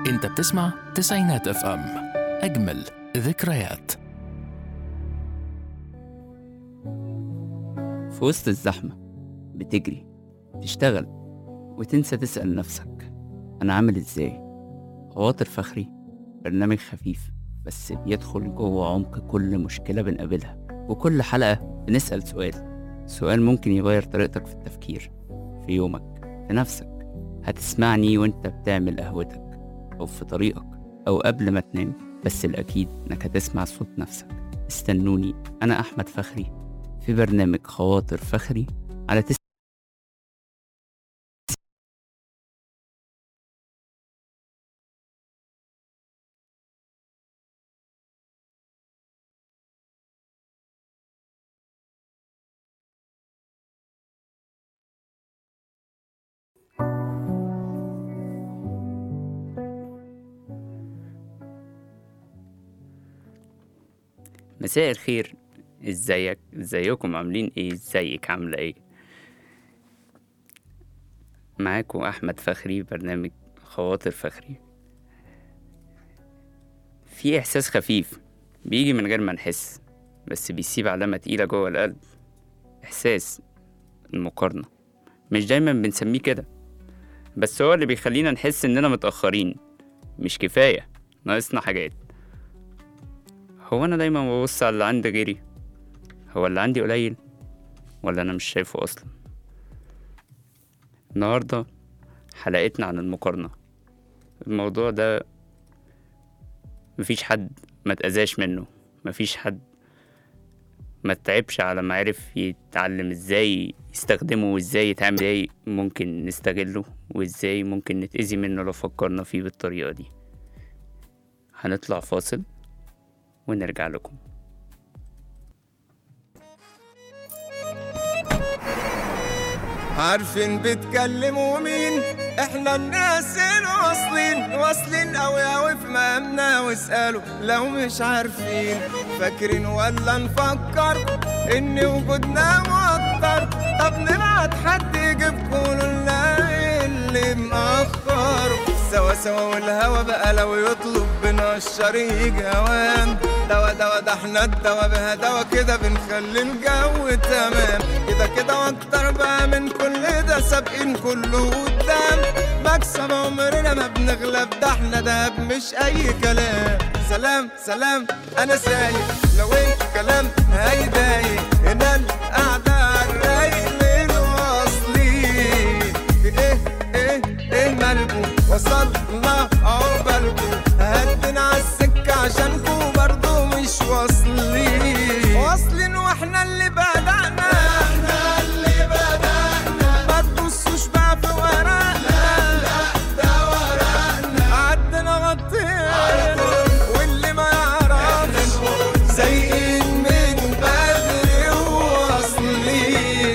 انت بتسمع تسعينات اف ام اجمل ذكريات في وسط الزحمة بتجري تشتغل وتنسى تسأل نفسك أنا عامل إزاي خواطر فخري برنامج خفيف بس بيدخل جوه عمق كل مشكلة بنقابلها وكل حلقة بنسأل سؤال سؤال ممكن يغير طريقتك في التفكير في يومك في نفسك هتسمعني وانت بتعمل قهوتك أو في طريقك أو قبل ما تنام بس الأكيد إنك هتسمع صوت نفسك استنوني أنا أحمد فخري في برنامج خواطر فخري على تس... مساء الخير ازيك ازيكم عاملين ايه ازيك عامله ايه معاكم احمد فخري برنامج خواطر فخري في احساس خفيف بيجي من غير ما نحس بس بيسيب علامه تقيله جوه القلب احساس المقارنه مش دايما بنسميه كده بس هو اللي بيخلينا نحس اننا متاخرين مش كفايه ناقصنا حاجات هو انا دايما ببص على اللي عند غيري هو اللي عندي قليل ولا انا مش شايفه اصلا النهارده حلقتنا عن المقارنه الموضوع ده مفيش حد ما تأذاش منه مفيش حد ما تعبش على ما عرف يتعلم ازاي يستخدمه وازاي يتعامل ازاي ممكن نستغله وازاي ممكن نتأذي منه لو فكرنا فيه بالطريقة دي هنطلع فاصل ونرجع لكم عارفين بتكلموا مين احنا الناس الواصلين واصلين اوي اوي في مقامنا واسألوا لو مش عارفين فاكرين ولا نفكر ان وجودنا موتر طب نبعت حد يجيبكوا لنا اللي مأخر سوا سوا والهوا بقى لو يطلب بنا الشر يجي هوام دوا دوا ده احنا الدوا بها دوا كده بنخلي الجو تمام كده كده واكتر بقى من كل ده سابقين كله قدام مكسب عمرنا ما بنغلب ده احنا دهب مش اي كلام سلام سلام انا سايق لو انت كلام هيضايق هنا القعدة عالرايق للواصلين في ايه ايه ايه مالكم وصلنا عقبالكم هدنا عالسكة عشانكم برضو مش واصلين واصلين واحنا اللي بدأنا احنا اللي بدأنا ما تبصوش بقى في ورقنا لا ده ورقنا عدنا غطينا واللي ما يعرفش سايقين من بدري وواصلين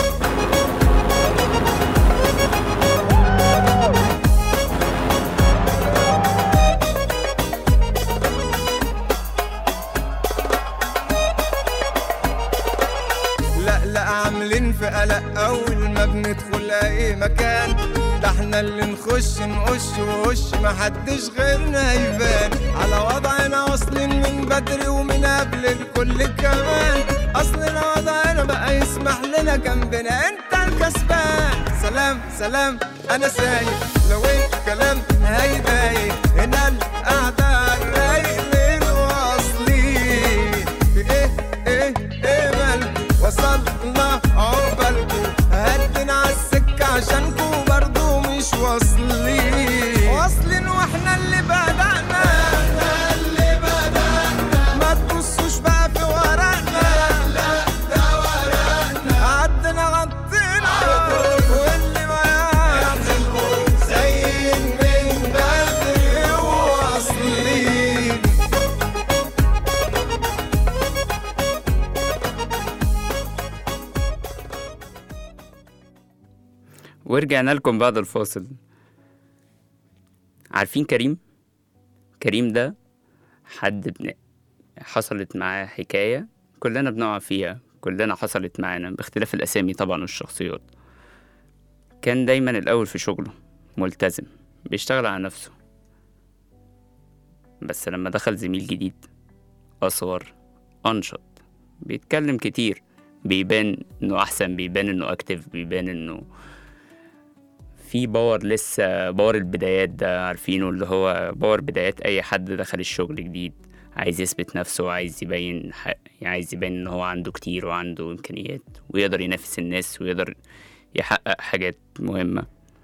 لا لا عاملين في قلق اول ما بندخل اي مكان ده احنا اللي نخش نقش ووش محدش غيرنا يبان على وضعنا واصلين من بدري ومن قبل الكل كمان اصلنا وضعنا بقى يسمح لنا جنبنا انت الكسبان سلام سلام انا سايق لو انت كلام هيضايق هنا القعده عالرايق للواصلين في ايه ايه ايه مالكم وصلنا عقبالكم هدنا عالسكة عشانكم برضو مش واصلين واصلين واحنا اللي بدأنا احنا اللي بدأنا ما تبصوش بقى في ورقنا لا ده ورقنا عدنا غطينا واللي ما يعرفش زين من بدري واصلين ورجعنا لكم بعد الفاصل عارفين كريم كريم ده حد بن... حصلت معاه حكاية كلنا بنقع فيها كلنا حصلت معانا باختلاف الأسامي طبعا والشخصيات كان دايما الأول في شغله ملتزم بيشتغل على نفسه بس لما دخل زميل جديد أصغر أنشط بيتكلم كتير بيبان إنه أحسن بيبان إنه أكتف بيبان إنه في باور لسه باور البدايات ده عارفينه اللي هو باور بدايات أي حد دخل الشغل جديد عايز يثبت نفسه عايز يبين ح... عايز يبين إن هو عنده كتير وعنده إمكانيات ويقدر ينافس الناس ويقدر يحقق حاجات مهمة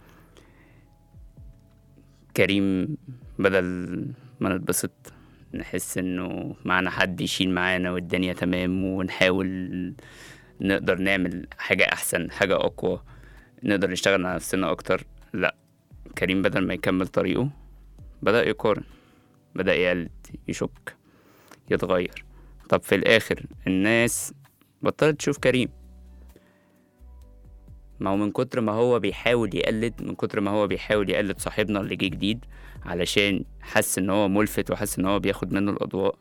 كريم بدل ما نتبسط نحس انه معنا حد يشيل معانا والدنيا تمام ونحاول نقدر نعمل حاجة أحسن حاجة أقوى نقدر نشتغل على نفسنا أكتر لأ كريم بدل ما يكمل طريقه بدأ يقارن بدأ يقلد يشك يتغير طب في الآخر الناس بطلت تشوف كريم ما هو من كتر ما هو بيحاول يقلد من كتر ما هو بيحاول يقلد صاحبنا اللي جه جديد علشان حس ان هو ملفت وحس ان هو بياخد منه الاضواء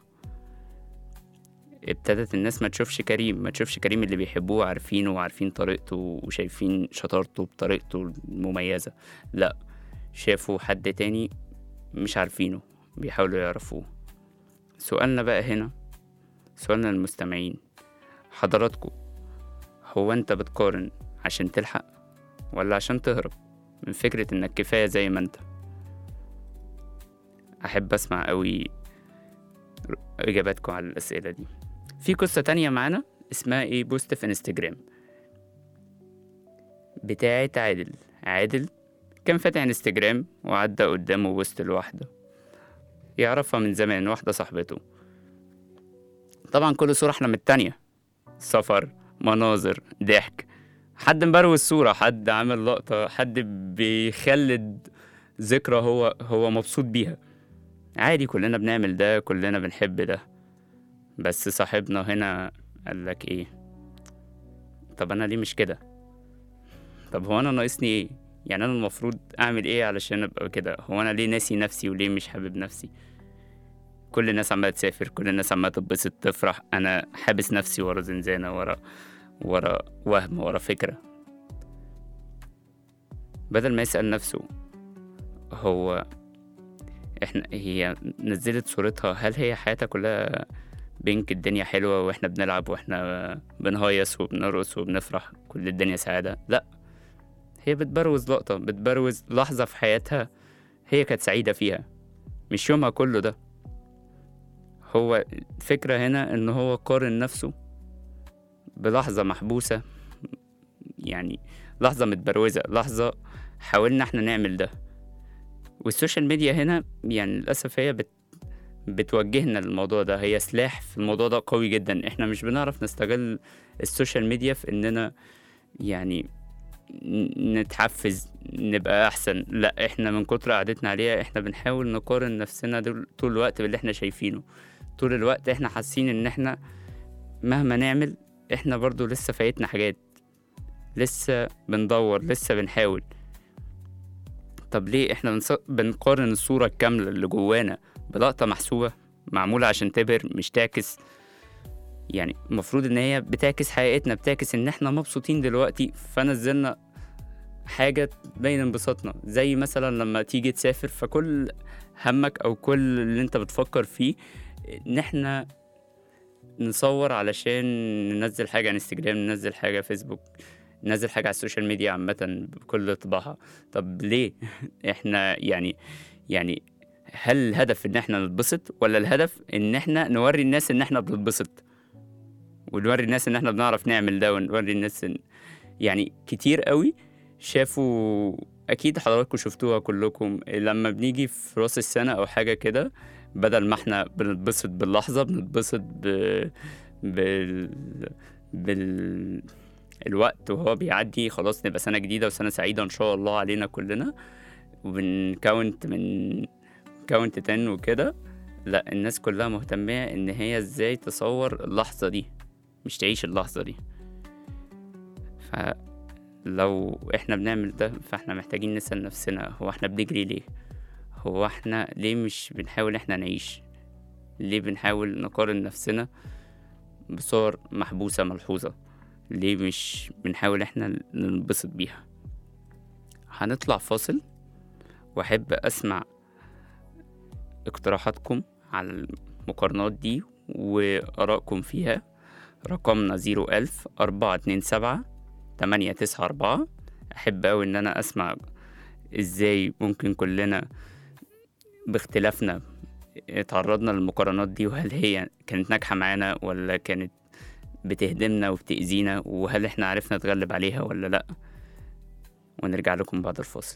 ابتدت الناس ما تشوفش كريم ما تشوفش كريم اللي بيحبوه عارفينه وعارفين طريقته وشايفين شطارته بطريقته المميزة لا شافوا حد تاني مش عارفينه بيحاولوا يعرفوه سؤالنا بقى هنا سؤالنا للمستمعين حضراتكم هو انت بتقارن عشان تلحق ولا عشان تهرب من فكرة انك كفاية زي ما انت احب اسمع قوي اجاباتكم على الاسئلة دي في قصة تانية معانا اسمها ايه بوست في انستجرام بتاعة عادل عادل كان فاتح انستجرام وعدى قدامه بوست لواحدة يعرفها من زمان واحدة صاحبته طبعا كل صورة احلى من التانية سفر مناظر ضحك حد مبروز الصورة حد عامل لقطة حد بيخلد ذكرى هو هو مبسوط بيها عادي كلنا بنعمل ده كلنا بنحب ده بس صاحبنا هنا قالك ايه طب انا ليه مش كده طب هو انا ناقصني ايه يعني انا المفروض اعمل ايه علشان ابقى كده هو انا ليه ناسي نفسي وليه مش حابب نفسي كل الناس عمالة تسافر كل الناس عمالة تتبسط تفرح انا حابس نفسي ورا زنزانة ورا ورا وهم ورا فكرة بدل ما يسأل نفسه هو احنا هي نزلت صورتها هل هي حياتها كلها بينك الدنيا حلوة واحنا بنلعب واحنا بنهيص وبنرقص وبنفرح كل الدنيا سعادة لا هي بتبروز لقطة بتبروز لحظة في حياتها هي كانت سعيدة فيها مش يومها كله ده هو الفكرة هنا ان هو قارن نفسه بلحظة محبوسة يعني لحظة متبروزة لحظة حاولنا احنا نعمل ده والسوشيال ميديا هنا يعني للأسف هي بت بتوجهنا للموضوع ده هي سلاح في الموضوع ده قوي جدا احنا مش بنعرف نستغل السوشيال ميديا في اننا يعني ن- نتحفز نبقى احسن لا احنا من كتر قعدتنا عليها احنا بنحاول نقارن نفسنا دول طول الوقت باللي احنا شايفينه طول الوقت احنا حاسين ان احنا مهما نعمل احنا برضو لسه فايتنا حاجات لسه بندور لسه بنحاول طب ليه احنا بنص- بنقارن الصورة الكاملة اللي جوانا بلقطة محسوبة معمولة عشان تبهر مش تعكس يعني المفروض ان هي بتعكس حقيقتنا بتعكس ان احنا مبسوطين دلوقتي فنزلنا حاجة تبين انبساطنا زي مثلا لما تيجي تسافر فكل همك او كل اللي انت بتفكر فيه ان احنا نصور علشان ننزل حاجة على انستجرام ننزل حاجة فيسبوك ننزل حاجة على السوشيال ميديا عامة بكل طباعها طب ليه احنا يعني يعني هل الهدف ان احنا نتبسط ولا الهدف ان احنا نوري الناس ان احنا بنتبسط ونوري الناس ان احنا بنعرف نعمل ده ونوري الناس إن يعني كتير قوي شافوا اكيد حضراتكم شفتوها كلكم لما بنيجي في راس السنة او حاجة كده بدل ما احنا بنتبسط باللحظة بنتبسط ب... بال... بال... الوقت وهو بيعدي خلاص نبقى سنة جديدة وسنة سعيدة إن شاء الله علينا كلنا وبنكاونت من كاونت 10 وكده لا الناس كلها مهتمة إن هي إزاي تصور اللحظة دي مش تعيش اللحظة دي فلو إحنا بنعمل ده فإحنا محتاجين نسأل نفسنا هو إحنا بنجري ليه هو إحنا ليه مش بنحاول إحنا نعيش ليه بنحاول نقارن نفسنا بصور محبوسة ملحوظة ليه مش بنحاول إحنا ننبسط بيها هنطلع فاصل وأحب أسمع اقتراحاتكم على المقارنات دي وآرائكم فيها رقمنا زيرو ألف أربعة اتنين سبعة تمانية تسعة أربعة أحب أوي إن أنا أسمع إزاي ممكن كلنا باختلافنا اتعرضنا للمقارنات دي وهل هي كانت ناجحة معانا ولا كانت بتهدمنا وبتأذينا وهل احنا عرفنا نتغلب عليها ولا لأ ونرجع لكم بعد الفاصل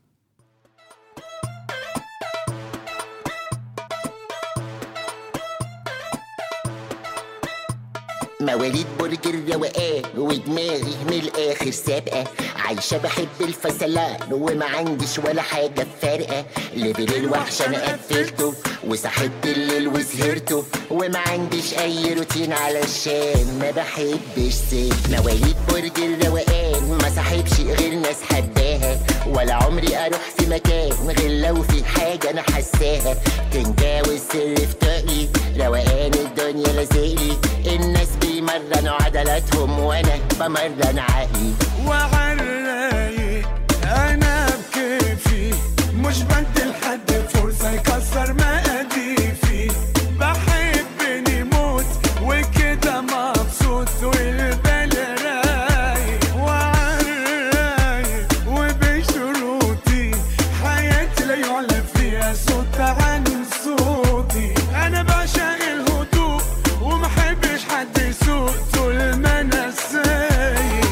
مواليد برج الروقان ودماغي من الاخر سابقه عايشه بحب الفصلان وما عنديش ولا حاجه فارقه ليفل الوحش انا قفلته وصحيت الليل وسهرته وما عنديش اي روتين علشان ما بحبش سيف مواليد برج الروقان ما صاحبش غير ناس حباها ولا عمري اروح في مكان غير لو في حاجه انا حساها تنجاوز سر في طاقي روقان الدنيا لازقلي الناس بيمرنوا عضلاتهم وانا بمرن عقلي وعالرايق انا بكيفي مش بدي لحد فرصة يكسر مقاديفي بحبني موت وكده مبسوط والبال رايق وعالرايق وبشروطي حياتي لا يعلى فيها صوت عن صوتي انا بعشق الهدوء ومحبش حد يسوق طول ما انا سايق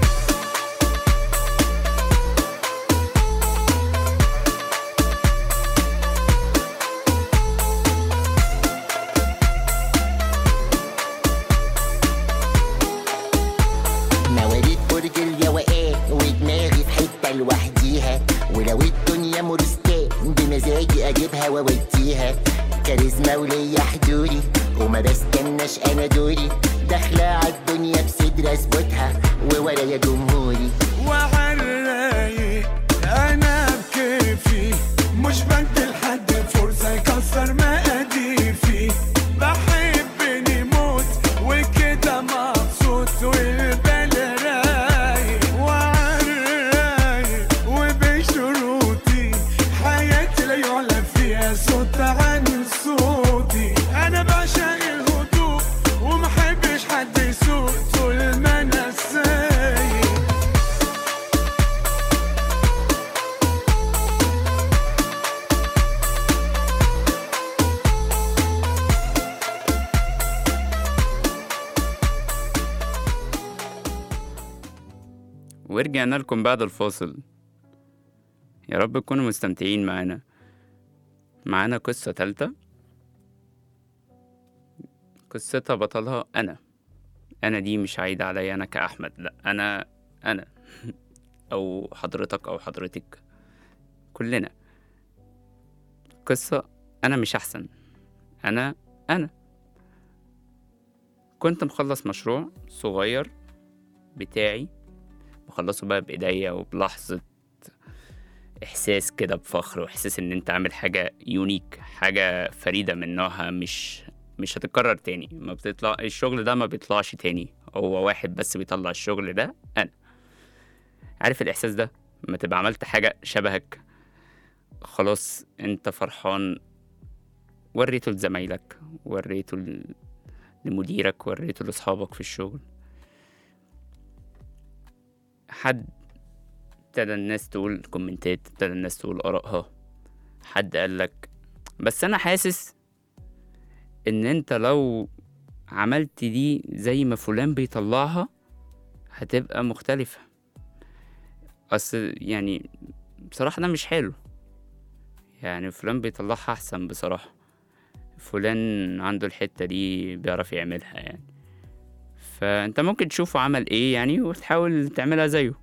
مواليد برج الروقان ودماغي في حته لوحديها ولو الدنيا مرستان بمزاجي اجيبها واوديها كاريزما وليا حضوري وما بستناش انا دوري داخله عالدنيا بصدر اثبتها وورايا جمهوري وعالرايق انا بكيفي مش بدي لحد فرصة يكسر مقاديفي بحبني موت وكده مبسوط والبال رايق وعالرايق وبشروطي حياتي لا يعلى فيها صوت عن صوتي انا بعشق الهدوء ومحبش حد يسوق طول ما انا سايق ورجعنا لكم بعد الفاصل يا رب تكونوا مستمتعين معانا معانا قصة تالتة قصتها بطلها أنا أنا دي مش عايدة عليا أنا كأحمد لأ أنا أنا أو حضرتك أو حضرتك كلنا قصة أنا مش أحسن أنا أنا كنت مخلص مشروع صغير بتاعي بخلصه بقى بإيديا وبلحظة إحساس كده بفخر وإحساس إن أنت عامل حاجة يونيك حاجة فريدة من نوعها مش مش هتتكرر تاني ما بتطلع الشغل ده ما بيطلعش تاني هو واحد بس بيطلع الشغل ده أنا عارف الإحساس ده لما تبقى عملت حاجة شبهك خلاص أنت فرحان وريته لزمايلك وريته ل- لمديرك وريته لأصحابك في الشغل حد ابتدى الناس تقول كومنتات ابتدى الناس تقول آرائها حد قالك بس أنا حاسس إن أنت لو عملت دي زي ما فلان بيطلعها هتبقى مختلفة أصل يعني بصراحة ده مش حلو يعني فلان بيطلعها أحسن بصراحة فلان عنده الحتة دي بيعرف يعملها يعني فانت ممكن تشوفه عمل ايه يعني وتحاول تعملها زيه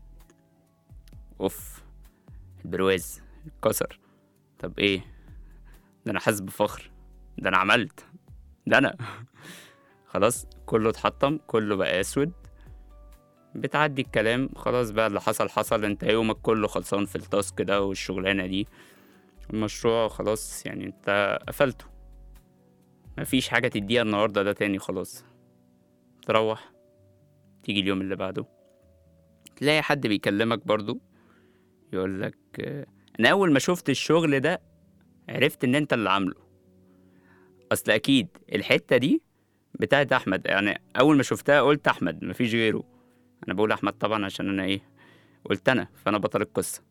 اوف البرواز اتكسر طب ايه ده انا حاسس بفخر ده انا عملت ده انا خلاص كله اتحطم كله بقى اسود بتعدي الكلام خلاص بقى اللي حصل حصل انت يومك كله خلصان في التاسك ده والشغلانة دي المشروع خلاص يعني انت قفلته مفيش حاجة تديها النهاردة ده تاني خلاص تروح تيجي اليوم اللي بعده تلاقي حد بيكلمك برضو يقول لك انا اول ما شفت الشغل ده عرفت ان انت اللي عامله اصل اكيد الحته دي بتاعت احمد يعني اول ما شفتها قلت احمد مفيش غيره انا بقول احمد طبعا عشان انا ايه قلت انا فانا بطل القصه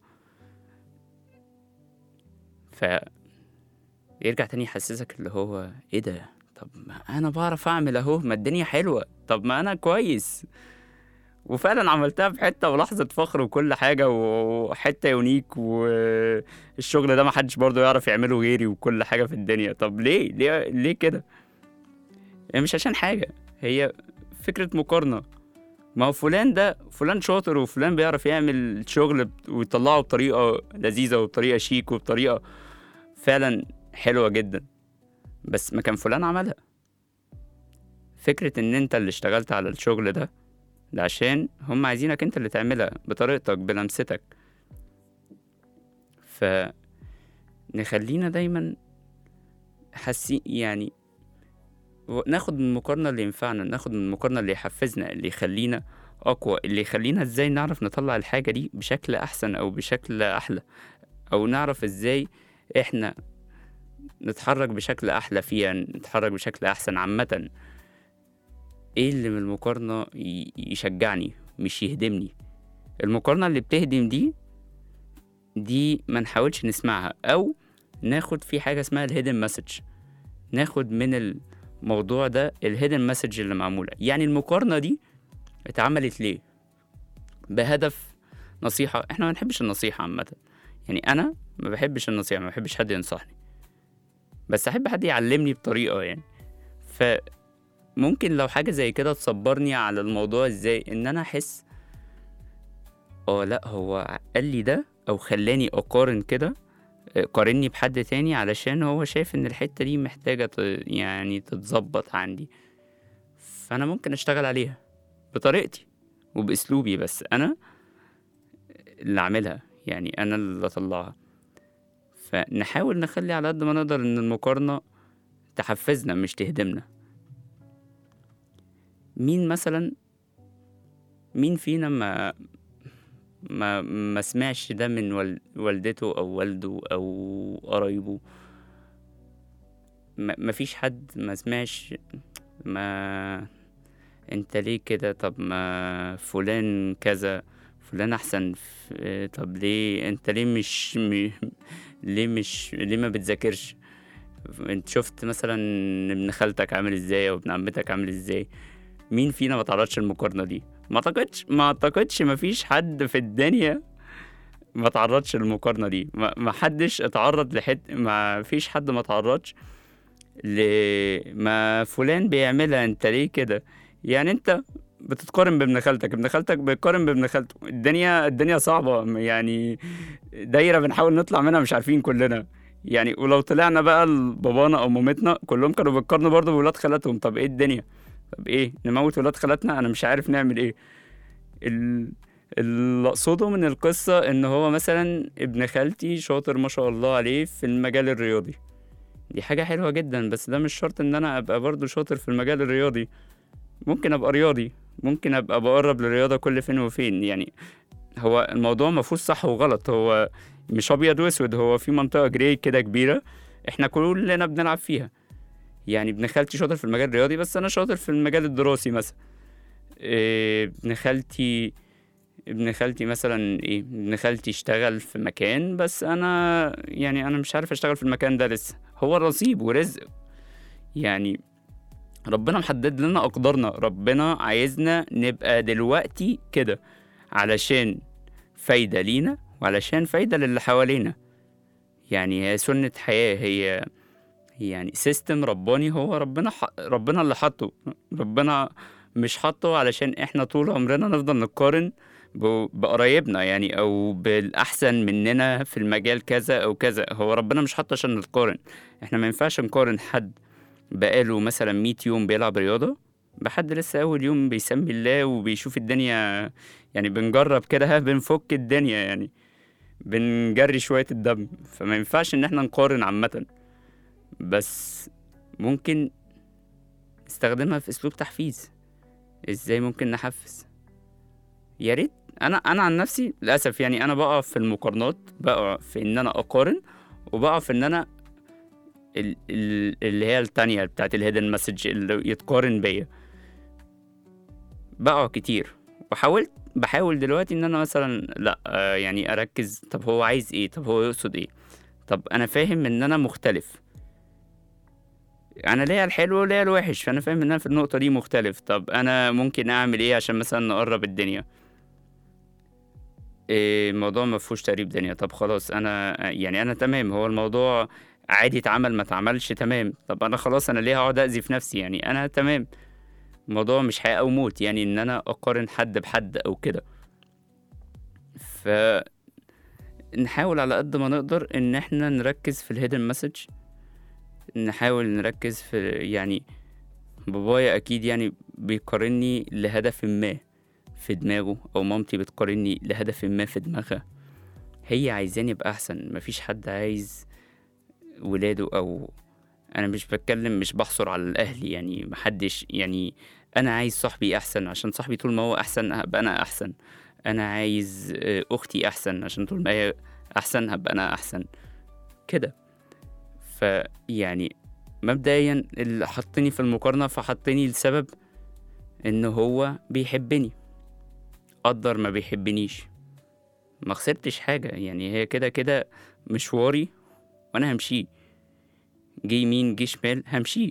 ف يرجع تاني يحسسك اللي هو ايه ده طب ما انا بعرف اعمل اهو ما الدنيا حلوه طب ما انا كويس وفعلا عملتها في حته ولحظه فخر وكل حاجه وحته يونيك والشغل ده ما حدش برضه يعرف يعمله غيري وكل حاجه في الدنيا طب ليه ليه ليه كده يعني مش عشان حاجه هي فكره مقارنه ما هو فلان ده فلان شاطر وفلان بيعرف يعمل شغل بت- ويطلعه بطريقه لذيذه وبطريقه شيك وبطريقه فعلا حلوه جدا بس ما كان فلان عملها فكرة إن أنت اللي اشتغلت على الشغل ده ده عشان هم عايزينك أنت اللي تعملها بطريقتك بلمستك ف نخلينا دايما حاسين يعني و- ناخد من المقارنة اللي ينفعنا ناخد من المقارنة اللي يحفزنا اللي يخلينا أقوى اللي يخلينا إزاي نعرف نطلع الحاجة دي بشكل أحسن أو بشكل أحلى أو نعرف إزاي إحنا نتحرك بشكل أحلى فيها نتحرك بشكل أحسن عامة إيه اللي من المقارنة ي- يشجعني مش يهدمني المقارنة اللي بتهدم دي دي ما نحاولش نسمعها أو ناخد في حاجة اسمها الهيدن مسج ناخد من الموضوع ده الهيدن مسج اللي معمولة يعني المقارنة دي اتعملت ليه بهدف نصيحة احنا ما بنحبش النصيحة عامة يعني أنا ما بحبش النصيحة ما بحبش حد ينصحني بس احب حد يعلمني بطريقه يعني فممكن لو حاجه زي كده تصبرني على الموضوع ازاي ان انا احس اه لا هو قال لي ده او خلاني اقارن كده آه، قارني بحد تاني علشان هو شايف ان الحته دي محتاجه ت- يعني تتظبط عندي فانا ممكن اشتغل عليها بطريقتي وباسلوبي بس انا اللي اعملها يعني انا اللي اطلعها فنحاول نخلي على قد ما نقدر ان المقارنة تحفزنا مش تهدمنا مين مثلا مين فينا ما ما ما سمعش ده من وال- والدته او والده او قرايبه ما ما فيش حد ما سمعش ما انت ليه كده طب ما فلان كذا فلان احسن في- طب ليه انت ليه مش م... ليه مش ليه ما بتذاكرش انت شفت مثلا ابن خالتك عامل ازاي او ابن عمتك عامل ازاي مين فينا ما تعرضش المقارنه دي ما اعتقدش ما اعتقدش ما فيش حد في الدنيا ما تعرضش للمقارنه دي ما ما حدش اتعرض لحد ما فيش حد ما تعرضش ل ما فلان بيعملها انت ليه كده يعني انت بتتقارن بابن خالتك ابن خالتك بيتقارن بابن خالته الدنيا الدنيا صعبة يعني دايرة بنحاول نطلع منها مش عارفين كلنا يعني ولو طلعنا بقى لبابانا او مامتنا كلهم كانوا بيتقارنوا برضه بولاد خالاتهم طب ايه الدنيا طب ايه نموت ولاد خالاتنا انا مش عارف نعمل ايه ال- اللي اقصده من القصة ان هو مثلا ابن خالتي شاطر ما شاء الله عليه في المجال الرياضي دي حاجة حلوة جدا بس ده مش شرط ان انا ابقى برضه شاطر في المجال الرياضي ممكن ابقى رياضي ممكن ابقى بقرب للرياضة كل فين وفين يعني هو الموضوع مفهوش صح وغلط هو مش ابيض واسود هو في منطقة جراي كده كبيرة احنا كلنا بنلعب فيها يعني ابن خالتي شاطر في المجال الرياضي بس انا شاطر في المجال الدراسي مثلا إيه، ابن خالتي ابن خالتي مثلا ايه ابن خالتي اشتغل في مكان بس انا يعني انا مش عارف اشتغل في المكان ده لسه هو نصيب ورزق يعني ربنا محدد لنا اقدارنا ربنا عايزنا نبقى دلوقتي كده علشان فايدة لينا وعلشان فايدة للي حوالينا يعني هي سنة حياة هي يعني سيستم رباني هو ربنا ح... ربنا اللي حطه ربنا مش حطه علشان احنا طول عمرنا نفضل نقارن ب- بقرايبنا يعني او بالاحسن مننا في المجال كذا او كذا هو ربنا مش حاطه عشان نتقارن احنا ما ينفعش نقارن حد بقاله مثلا 100 يوم بيلعب رياضة بحد لسه أول يوم بيسمي الله وبيشوف الدنيا يعني بنجرب كده ها بنفك الدنيا يعني بنجري شوية الدم فما ينفعش إن احنا نقارن عامة بس ممكن نستخدمها في أسلوب تحفيز ازاي ممكن نحفز يا ريت انا انا عن نفسي للاسف يعني انا بقع في المقارنات بقع في ان انا اقارن وبقع في ان انا ال- ال- اللي هي التانية بتاعت الهيدن مسج اللي يتقارن بيا بقع كتير وحاولت بحاول دلوقتي ان انا مثلا لا آه، يعني اركز طب هو عايز ايه طب هو يقصد ايه طب انا فاهم ان انا مختلف انا ليا الحلو وليا الوحش فانا فاهم ان انا في النقطة دي مختلف طب انا ممكن اعمل ايه عشان مثلا نقرب الدنيا إيه، الموضوع ما فيهوش تقريب دنيا طب خلاص انا يعني انا تمام هو الموضوع عادي اتعمل ما اتعملش تمام طب انا خلاص انا ليه هقعد اذي في نفسي يعني انا تمام الموضوع مش حياة او موت يعني ان انا اقارن حد بحد او كده ف نحاول على قد ما نقدر ان احنا نركز في الهيدن مسج نحاول نركز في يعني بابايا اكيد يعني بيقارني لهدف ما في دماغه او مامتي بتقارني لهدف ما في دماغها هي عايزاني ابقى احسن مفيش حد عايز ولاده او انا مش بتكلم مش بحصر على الاهل يعني محدش يعني انا عايز صاحبي احسن عشان صاحبي طول ما هو احسن هبقى انا احسن انا عايز آه، اختي احسن عشان طول ما هي احسن هبقى انا احسن كده فيعني مبدئيا اللي حطني في المقارنة فحطني لسبب ان هو بيحبني قدر ما بيحبنيش ما خسرتش حاجة يعني هي كده كده مشواري وانا همشيه جه يمين جه شمال همشيه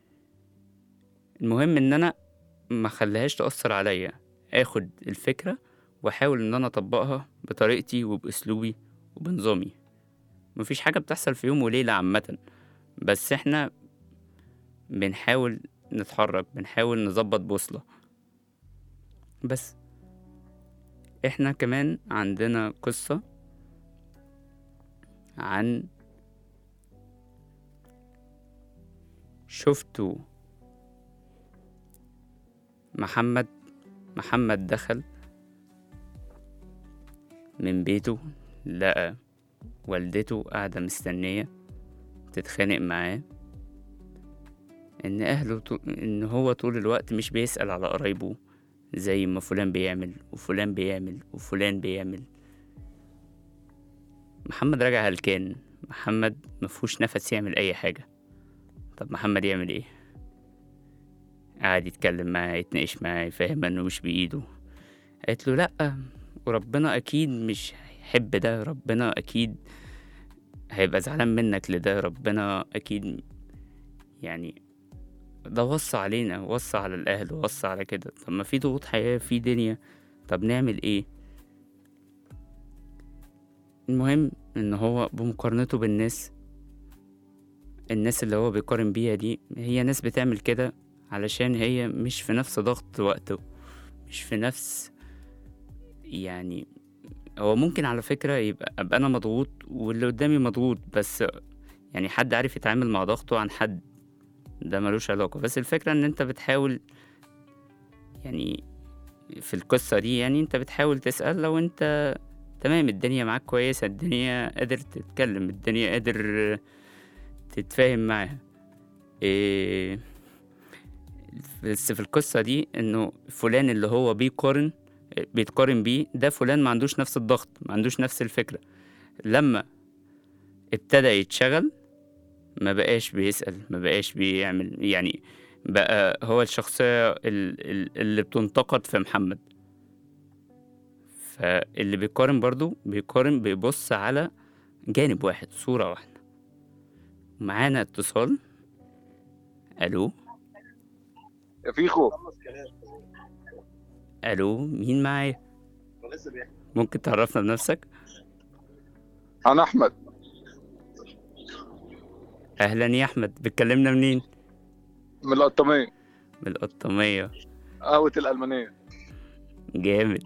المهم ان انا ما خليهاش تأثر عليا اخد الفكرة واحاول ان انا اطبقها بطريقتي وباسلوبي وبنظامي مفيش حاجة بتحصل في يوم وليلة عامة بس احنا بنحاول نتحرك بنحاول نظبط بوصلة بس احنا كمان عندنا قصة عن شفتوا محمد محمد دخل من بيته لقى والدته قاعدة مستنية تتخانق معاه ان اهله طو... ان هو طول الوقت مش بيسأل على قرايبه زي ما فلان بيعمل وفلان بيعمل وفلان بيعمل محمد راجع هلكان محمد مفهوش نفس يعمل اي حاجة طب محمد يعمل ايه قعد يتكلم معاه يتناقش معاه يفهم انه مش بايده قالت له لأ وربنا اكيد مش هيحب ده ربنا اكيد هيبقى زعلان منك لده ربنا اكيد يعني ده وصى علينا وصى على الاهل وصى على كده طب ما في ضغوط حياة في دنيا طب نعمل ايه المهم ان هو بمقارنته بالناس الناس اللي هو بيقارن بيها دي هي ناس بتعمل كده علشان هي مش في نفس ضغط وقته مش في نفس يعني هو ممكن على فكرة يبقى أبقى أنا مضغوط واللي قدامي مضغوط بس يعني حد عارف يتعامل مع ضغطه عن حد ده ملوش علاقة بس الفكرة إن أنت بتحاول يعني في القصة دي يعني أنت بتحاول تسأل لو أنت تمام الدنيا معاك كويسة الدنيا قادر تتكلم الدنيا قادر تتفاهم معاها إيه بس في القصة دي إنه فلان اللي هو بيقارن بيتقارن بيه ده فلان ما عندوش نفس الضغط ما عندوش نفس الفكرة لما ابتدى يتشغل ما بقاش بيسأل ما بقاش بيعمل يعني بقى هو الشخصية ال- ال- اللي بتنتقد في محمد فاللي بيقارن برضو بيقارن بيبص على جانب واحد صورة واحدة معانا اتصال الو يا فيخو الو مين معايا ممكن تعرفنا بنفسك انا احمد اهلا يا احمد بتكلمنا منين من القطامية من القطامية قهوة الألمانية جامد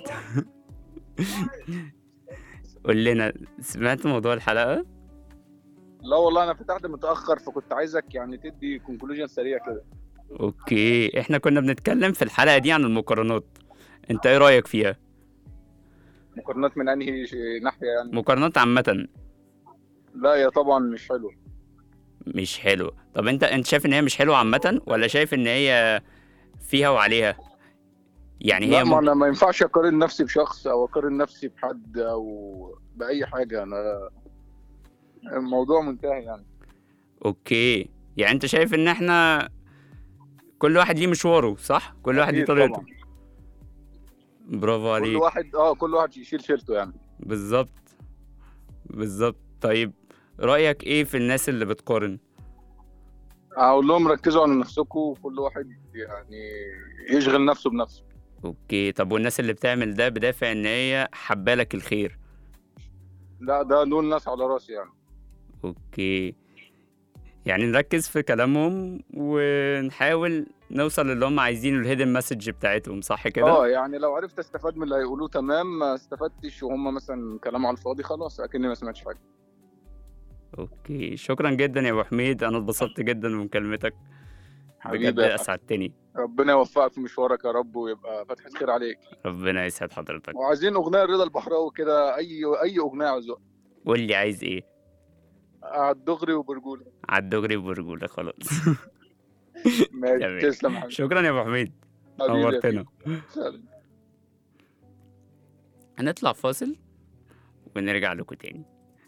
قول لنا سمعت موضوع الحلقة لا والله انا فتحت متأخر فكنت عايزك يعني تدي كونكلوجن سريع كده اوكي احنا كنا بنتكلم في الحلقة دي عن المقارنات انت ايه رأيك فيها مقارنات من انهي ش- ناحية يعني مقارنات عامة لا يا طبعا مش حلو مش حلوة طب انت انت شايف ان هي مش حلوة عامة ولا شايف ان هي فيها وعليها يعني لا هي ما ممكن... انا ما ينفعش اقارن نفسي بشخص او اقارن نفسي بحد او باي حاجة انا الموضوع منتهي يعني اوكي يعني انت شايف ان احنا كل واحد ليه مشواره صح كل واحد ليه أكيد طريقته طبعاً. برافو كل عليك واحد اه كل واحد يشيل شيلته يعني بالظبط بالظبط طيب رأيك ايه في الناس اللي بتقارن اقول لهم ركزوا على نفسكم وكل واحد يعني يشغل نفسه بنفسه اوكي طب والناس اللي بتعمل ده بدافع ان هي حبالك الخير لا ده دول ناس على راسي يعني اوكي يعني نركز في كلامهم ونحاول نوصل للي هم عايزينه الهيدن مسج بتاعتهم صح كده اه يعني لو عرفت استفاد من اللي هيقولوه تمام ما استفدتش وهم مثلا كلام على الفاضي خلاص اكني ما سمعتش حاجه اوكي شكرا جدا يا ابو حميد انا اتبسطت جدا بمكالمتك بجد حبيبي يا اسعدتني ربنا يوفقك في مشوارك يا رب ويبقى فتحة خير عليك ربنا يسعد حضرتك وعايزين اغنيه رضا البحراوي كده اي اي اغنيه عاوزها قول لي عايز ايه على الدغري وبرجوله على الدغري وبرجولة خلاص ماشي تمام. تسلم يا حبيبي شكرا يا ابو حميد حبيبي يا نورتنا فيلو. سلام. هنطلع فاصل ونرجع لكم تاني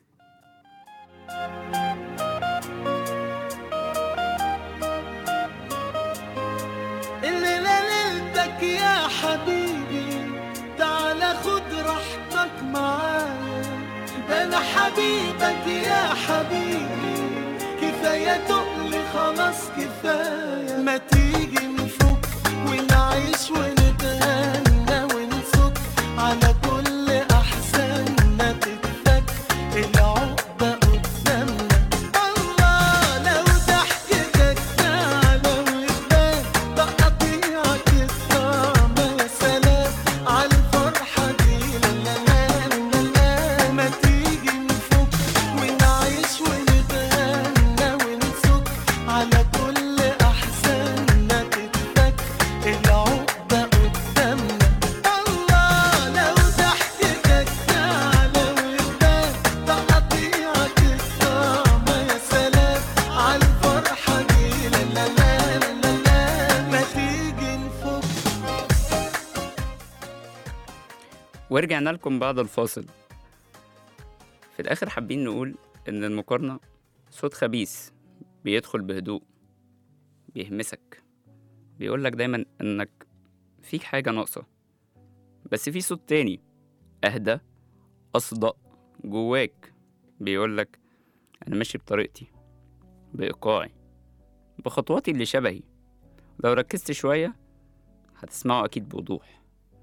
الليلة ليلتك يا حبيبي تعال خد راحتك معايا انا حبيبك يا حبيبي كفاية تقلي خلاص كفاية ما تيجي نفك ونعيش ونتغنى ونصك على كل احزاننا تتفك العقدة قدامنا الله لو ضحكتك تعلى وتبان تقطيعك الطعم يا سلام على الفرحة دي لا لا لا لا لا ما تيجي نفك ونعيش ونتغنى ونسك على كل أحزاننا تتفك العقدة قدامنا الله لو ضحكتك تعلى وتبان تقطيعك الطعم يا سلام على الفرحة دي لا لا لا لا لا ما تيجي نفك ورجعنا لكم بعد الفاصل في الآخر حابين نقول إن المقارنة صوت خبيث بيدخل بهدوء بيهمسك بيقولك دايما إنك فيك حاجة ناقصة بس في صوت تاني أهدى أصدق جواك بيقولك أنا ماشي بطريقتي بإيقاعي بخطواتي اللي شبهي لو ركزت شوية هتسمعه أكيد بوضوح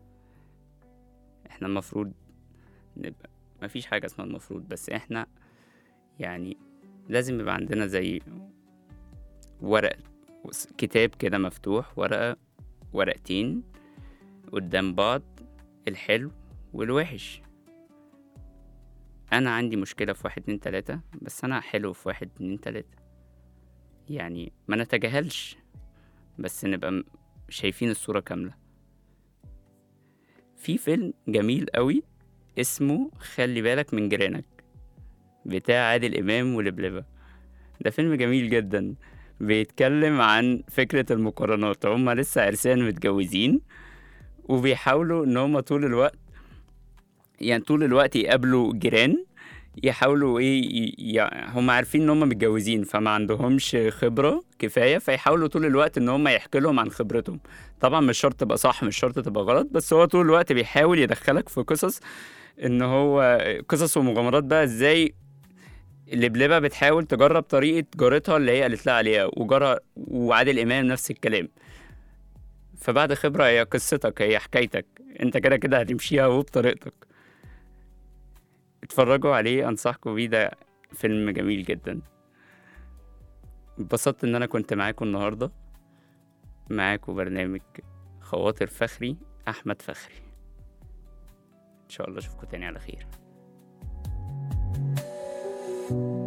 احنا المفروض نبقى مفيش حاجة اسمها المفروض بس احنا يعني لازم يبقى عندنا زي ورق كتاب كده مفتوح ورقة ورقتين قدام بعض الحلو والوحش انا عندي مشكلة في واحد اتنين تلاتة بس انا حلو في واحد اتنين تلاتة يعني ما نتجاهلش بس نبقى م- شايفين الصورة كاملة في فيلم جميل قوي اسمه خلي بالك من جيرانك بتاع عادل إمام ولبلبة ده فيلم جميل جدا بيتكلم عن فكرة المقارنات هما لسه عرسان متجوزين وبيحاولوا ان هما طول الوقت يعني طول الوقت يقابلوا جيران يحاولوا ايه ي- ي- هم عارفين ان هم متجوزين فما عندهمش خبرة كفاية فيحاولوا طول الوقت ان هم يحكوا لهم عن خبرتهم طبعا مش شرط تبقى صح مش شرط تبقى غلط بس هو طول الوقت بيحاول يدخلك في قصص ان هو قصص ومغامرات بقى ازاي اللبلبة بتحاول تجرب طريقة جارتها اللي هي قالت لها عليها وجارها وعادل إمام نفس الكلام فبعد خبرة هي قصتك هي حكايتك انت كده كده هتمشيها وبطريقتك اتفرجوا عليه انصحكم بيه ده فيلم جميل جدا اتبسطت ان انا كنت معاكم النهارده معاكم برنامج خواطر فخري احمد فخري ان شاء الله اشوفكم تاني على خير